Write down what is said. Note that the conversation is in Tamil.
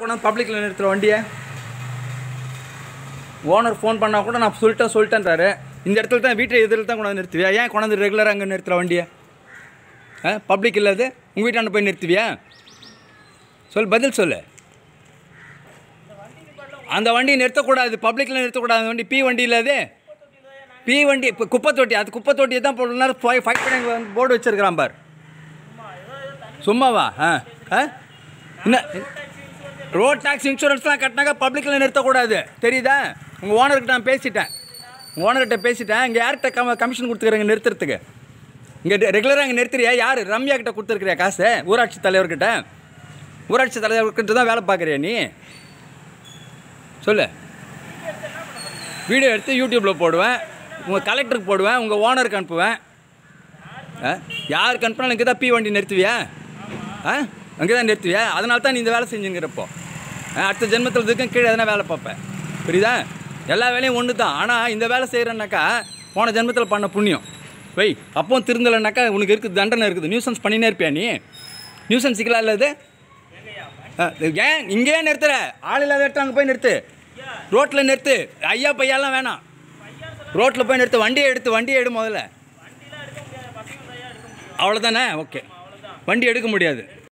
கொண்டாந்து பப்ளிக்கில் நிறுத்துற வண்டியை ஓனர் ஃபோன் பண்ணால் கூட நான் சொல்லிட்டேன் சொல்லிட்டேன்றாரு இந்த இடத்துல தான் வீட்டு எதிரில் தான் கொண்டாந்து நிறுத்துவியா ஏன் கொண்டாந்து ரெகுலராக அங்கே நிறுத்துற வண்டியை ஆ பப்ளிக் இல்லாது உங்கள் வீட்டாண்ட போய் நிறுத்துவியா சொல் பதில் சொல்லு அந்த வண்டி நிறுத்தக்கூடாது பப்ளிக்கில் நிறுத்தக்கூடாது அந்த வண்டி பி வண்டி இல்லாது பி வண்டி இப்போ குப்பை தொட்டி அது குப்பை தொட்டியை தான் போட்டு நேரம் ஃபைவ் ஃபைவ் பண்ணி போர்டு வச்சிருக்கிறான் பார் சும்மாவா ஆ ஆ என்ன ரோட் டேக்ஸ் இன்சூரன்ஸ்லாம் கட்டினாக்கா பப்ளிக்கில் நிறுத்தக்கூடாது தெரியுதா உங்கள் ஓனர்கிட்ட நான் பேசிட்டேன் உங்கள் ஓனர்கிட்ட பேசிட்டேன் இங்கே யார்கிட்ட கம் கமிஷன் கொடுத்துக்கிறேங்க நிறுத்துறதுக்கு இங்கே ரெகுலராக இங்கே நிறுத்துறியா யார் ரம்யா கிட்ட கொடுத்துருக்கிறியா காசு ஊராட்சி தலைவர்கிட்ட ஊராட்சி தலைவர்கிட்ட தான் வேலை பார்க்குறியா நீ சொல்லு வீடியோ எடுத்து யூடியூப்பில் போடுவேன் உங்கள் கலெக்டருக்கு போடுவேன் உங்கள் ஓனருக்கு அனுப்புவேன் ஆ யாருக்கு அனுப்பினாலும் இங்கே தான் பி வண்டி நிறுத்துவியா ஆ அங்கே தான் நிறுத்துவியா அதனால தான் நீ இந்த வேலை செஞ்சுங்கிறப்போ ஆ, அடுத்த ஜென்மத்தில் இதுக்கும் கீழே எதனா வேலை பார்ப்பேன் புரியுதா எல்லா வேலையும் ஒன்று தான் ஆனால் இந்த வேலை செய்கிறேன்னாக்கா போன ஜென்மத்தில் பண்ண புண்ணியம் வை அப்பவும் திருந்தலைனாக்கா உனக்கு இருக்குது தண்டனை இருக்குது நியூசன்ஸ் பண்ணினே இருப்பியா நீ நியூசன்ஸ் சிக்கலாம் இல்லை இது ஆ, ஏன் இங்கேயே நிறுத்துற ஆள் இல்லாத இடத்துல அங்கே போய் நிறுத்து ரோட்டில் நிறுத்து ஐயா பையாலாம் வேணாம் ரோட்டில் போய் நிறுத்து வண்டியை எடுத்து வண்டியை எடு முதல்ல அவ்வளோதானே ஓகே வண்டி எடுக்க முடியாது